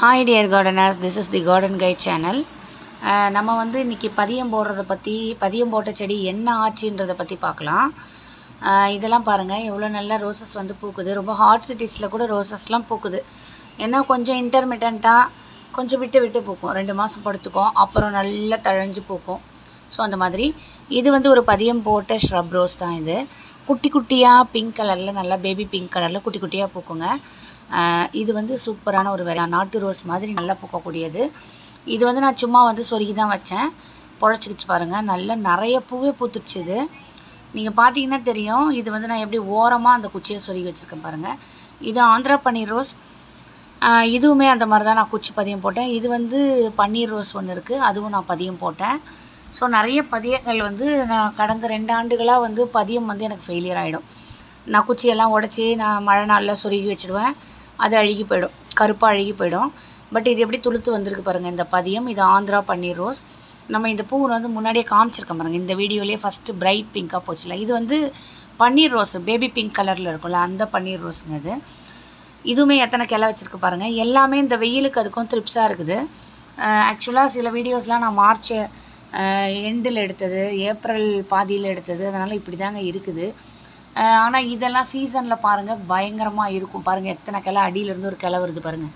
hi dear gardeners this is the garden guide channel நம்ம வந்து இன்றைக்கி பதியம் போடுறத பற்றி பதியம் போட்ட செடி என்ன ஆச்சுன்றதை பற்றி பார்க்கலாம் அஹ் இதெல்லாம் பாருங்கள் எவ்வளோ நல்ல ரோசஸ் வந்து பூக்குது ரொம்ப ஹாட் சிட்டிஸில் கூட ரோசஸ்லாம் பூக்குது ஏன்னா கொஞ்சம் இன்டர்மிட்டண்ட்டாக கொஞ்சம் விட்டு விட்டு பூக்கும் ரெண்டு மாதம் படுத்துக்கும் அப்புறம் நல்லா தழைஞ்சு பூக்கும் ஸோ அந்த மாதிரி இது வந்து ஒரு பதியம் போட்ட ஷ்ரப் ரோஸ் தான் இது குட்டி குட்டியாக பிங்க் கலரில் நல்லா பேபி பிங்க் கலரில் குட்டி குட்டியாக பூக்குங்க ஆஹ் இது வந்து சூப்பரான ஒரு வெரை நாட்டு ரோஸ் மாதிரி நல்லா பூக்கக்கூடியது இது வந்து நான் சும்மா வந்து சொருகி தான் வச்சேன் பொழைச்சிக்கிச்சு பாருங்கள் நல்லா நிறைய பூவே பூத்துருச்சு இது நீங்கள் பார்த்தீங்கன்னா தெரியும் இது வந்து நான் எப்படி ஓரமாக அந்த குச்சியை சொருகி வச்சுருக்கேன் பாருங்கள் இது ஆந்திரா பன்னீர் ரோஸ் ஆஹ் இதுவுமே அந்த மாதிரி தான் நான் குச்சி பதியம் போட்டேன் இது வந்து பன்னீர் ரோஸ் ஒன்று இருக்குது அதுவும் நான் பதியம் போட்டேன் ஸோ நிறைய பதியங்கள் வந்து நான் கடந்த ரெண்டு ஆண்டுகளாக வந்து பதியம் வந்து எனக்கு ஃபெயிலியர் ஆகிடும் நான் குச்சியெல்லாம் உடச்சி நான் மழை நாளில் சொருகி வச்சுடுவேன் அது அழுகி போயிடும் கருப்பாக அழுகி போயிடும் பட் இது எப்படி துளுத்து வந்திருக்கு பாருங்கள் இந்த பதியம் இது ஆந்திரா பன்னீர் ரோஸ் நம்ம இந்த பூ வந்து முன்னாடியே காமிச்சிருக்கோம் பாருங்கள் இந்த வீடியோலேயே ஃபஸ்ட்டு பிரைட் பிங்காக போச்சுல இது வந்து பன்னீர் ரோஸ் பேபி பிங்க் கலரில் இருக்கும்ல அந்த பன்னீர் ரோஸுங்க இது இதுவுமே எத்தனை கிளை வச்சுருக்கு பாருங்கள் எல்லாமே இந்த வெயிலுக்கு அதுக்கும் த்ரிப்ஸாக இருக்குது ஆக்சுவலாக சில வீடியோஸ்லாம் நான் மார்ச் எண்டில் எடுத்தது ஏப்ரல் பாதியில் எடுத்தது அதனால் இப்படி தாங்க இருக்குது ஆனால் இதெல்லாம் சீசனில் பாருங்கள் பயங்கரமாக இருக்கும் பாருங்கள் எத்தனை கிளை அடியிலேருந்து ஒரு கிளை வருது பாருங்கள்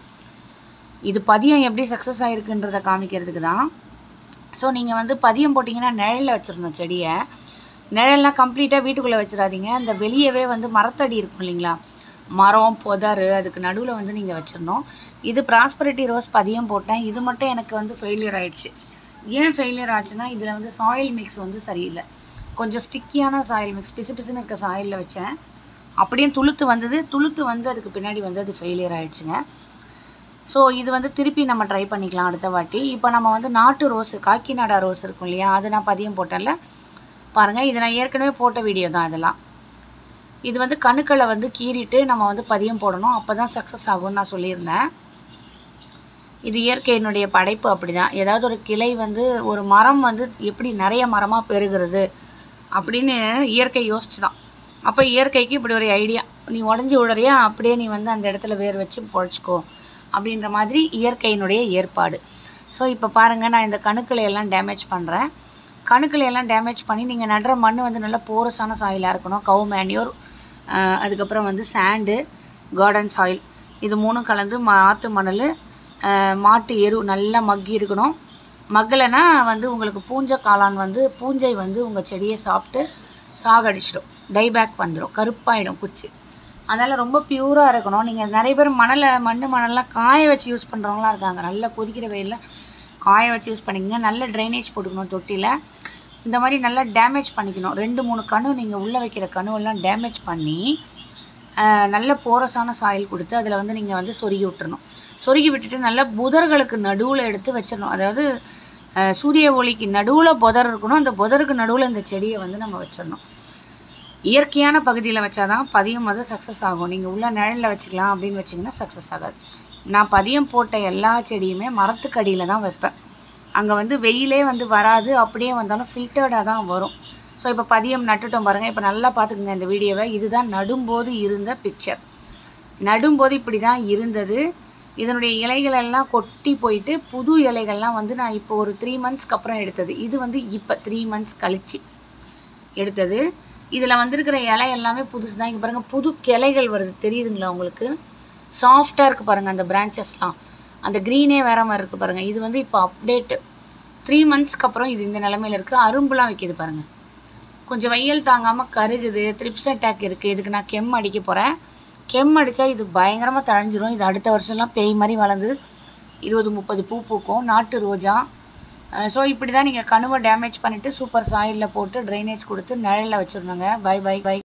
இது பதியம் எப்படி சக்ஸஸ் ஆகிருக்குன்றதை காமிக்கிறதுக்கு தான் ஸோ நீங்கள் வந்து பதியம் போட்டிங்கன்னா நிழலில் வச்சிடணும் செடியை நிழல்லாம் கம்ப்ளீட்டாக வீட்டுக்குள்ளே வச்சிடாதீங்க அந்த வெளியவே வந்து மரத்தடி இருக்கும் இல்லைங்களா மரம் புதர் அதுக்கு நடுவில் வந்து நீங்கள் வச்சிடணும் இது ப்ராஸ்பரிட்டி ரோஸ் பதியம் போட்டேன் இது மட்டும் எனக்கு வந்து ஃபெயிலியர் ஆயிடுச்சு ஏன் ஃபெயிலியர் ஆச்சுன்னா இதில் வந்து சாயில் மிக்ஸ் வந்து சரியில்லை கொஞ்சம் ஸ்டிக்கியான சாயில் மிக்ஸ் பிசு பிசுன்னு இருக்க சாயிலில் வச்சேன் அப்படியே துளுத்து வந்தது துளுத்து வந்து அதுக்கு பின்னாடி வந்து அது ஃபெயிலியர் ஆயிடுச்சுங்க ஸோ இது வந்து திருப்பி நம்ம ட்ரை பண்ணிக்கலாம் அடுத்த வாட்டி இப்போ நம்ம வந்து நாட்டு ரோஸு காக்கிநாடா ரோஸ் இருக்கும் இல்லையா அது நான் பதியம் போட்டேன்ல பாருங்கள் இது நான் ஏற்கனவே போட்ட வீடியோ தான் இதெல்லாம் இது வந்து கணுக்களை வந்து கீறிட்டு நம்ம வந்து பதியம் போடணும் அப்போ தான் சக்ஸஸ் ஆகும்னு நான் சொல்லியிருந்தேன் இது இயற்கையினுடைய படைப்பு அப்படி தான் ஏதாவது ஒரு கிளை வந்து ஒரு மரம் வந்து எப்படி நிறைய மரமாக பெருகிறது அப்படின்னு இயற்கை யோசிச்சு தான் அப்போ இயற்கைக்கு இப்படி ஒரு ஐடியா நீ உடஞ்சி விடுறியா அப்படியே நீ வந்து அந்த இடத்துல வேர் வச்சு பொழைச்சிக்கோ அப்படின்ற மாதிரி இயற்கையினுடைய ஏற்பாடு ஸோ இப்போ பாருங்கள் நான் இந்த கணுக்களை எல்லாம் டேமேஜ் பண்ணுறேன் கணுக்களை எல்லாம் டேமேஜ் பண்ணி நீங்கள் நடுற மண் வந்து நல்லா போரஸான சாயிலாக இருக்கணும் கவு மேன்யூர் அதுக்கப்புறம் வந்து சாண்டு கார்டன் சாயில் இது மூணும் கலந்து மா ஆற்று மணல் அஹ், மாட்டு எரு நல்லா மக்கி இருக்கணும் மக்கலைன்னா வந்து உங்களுக்கு பூஞ்சை காளான் வந்து பூஞ்சை வந்து உங்கள் செடியை சாப்பிட்டு சாகடிச்சிடும் டைபேக் வந்துடும் கருப்பாயிடும் குச்சி அதனால் ரொம்ப பியூராக இருக்கணும் நீங்கள் நிறைய பேர் மணலை மண் மணல்லாம் காய வச்சு யூஸ் பண்ணுறவங்களாம் இருக்காங்க நல்லா கொதிக்கிற வெயிலில் காய வச்சு யூஸ் பண்ணிக்கங்க நல்ல ட்ரைனேஜ் போட்டுக்கணும் தொட்டியில் இந்த மாதிரி நல்லா டேமேஜ் பண்ணிக்கணும் ரெண்டு மூணு கணு நீங்கள் உள்ளே வைக்கிற கணுவெல்லாம் டேமேஜ் பண்ணி ஆஹ், நல்ல போரஸான சாயில் கொடுத்து அதில் வந்து நீங்கள் வந்து சொருகி விட்டுறணும் சொருகி விட்டுட்டு நல்ல புதர்களுக்கு நடுவில் எடுத்து வச்சிடணும் அதாவது ஆஹ், சூரிய ஒளிக்கு நடுவில் புதர் இருக்கணும் அந்த புதருக்கு நடுவில் இந்த செடியை வந்து நம்ம வச்சிடணும் இயற்கையான பகுதியில் வச்சாதான் பதியம் வந்து சக்ஸஸ் ஆகும் நீங்கள் உள்ள நிழலில் வச்சுக்கலாம் அப்படின்னு வச்சிங்கன்னா சக்ஸஸ் ஆகாது நான் பதியம் போட்ட எல்லா செடியுமே மரத்துக்கு அடியில் தான் வைப்பேன் அங்கே வந்து வெயிலே வந்து வராது அப்படியே வந்தாலும் ஃபில்டர்டாக தான் வரும் ஸோ இப்போ பதியம் நட்டுட்டோம் பாருங்கள் இப்போ நல்லா பார்த்துக்குங்க இந்த வீடியோவை இதுதான் நடும்போது இருந்த பிக்சர் நடும்போது இப்படி தான் இருந்தது இதனுடைய இலைகள் எல்லாம் கொட்டி போயிட்டு புது இலைகள்லாம் வந்து நான் இப்போ ஒரு த்ரீ மந்த்ஸ்க்கு அப்புறம் எடுத்தது இது வந்து இப்போ த்ரீ மந்த்ஸ் கழிச்சு எடுத்தது இதில் வந்திருக்கிற இலை எல்லாமே புதுசு தான் இங்கே பாருங்கள் புது கிளைகள் வருது தெரியுதுங்களா உங்களுக்கு சாஃப்டாக இருக்குது பாருங்கள் அந்த பிரான்ச்சஸ்லாம் அந்த க்ரீனே வேற மாதிரி இருக்குது பாருங்கள் இது வந்து இப்போ அப்டேட்டு த்ரீ மந்த்ஸ்க்கு அப்புறம் இது இந்த நிலமையில இருக்குது அரும்புலாம் வைக்கிது பாருங்கள் கொஞ்சம் வெயில் தாங்காமல் கருகுது த்ரிப்ஸ் அட்டாக் இருக்குது இதுக்கு நான் கெம் அடிக்க போகிறேன் கெம் அடித்தா இது பயங்கரமாக தழைஞ்சிரும் இது அடுத்த வருஷம்லாம் பேய் மாதிரி வளர்ந்து இருபது முப்பது பூ பூக்கும் நாட்டு ரோஜா ஸோ இப்படி தான் நீங்கள் கணுவை டேமேஜ் பண்ணிவிட்டு சூப்பர் சாயிலில் போட்டு ட்ரைனேஜ் கொடுத்து நிழலில் வச்சிடணுங்க பை பை பை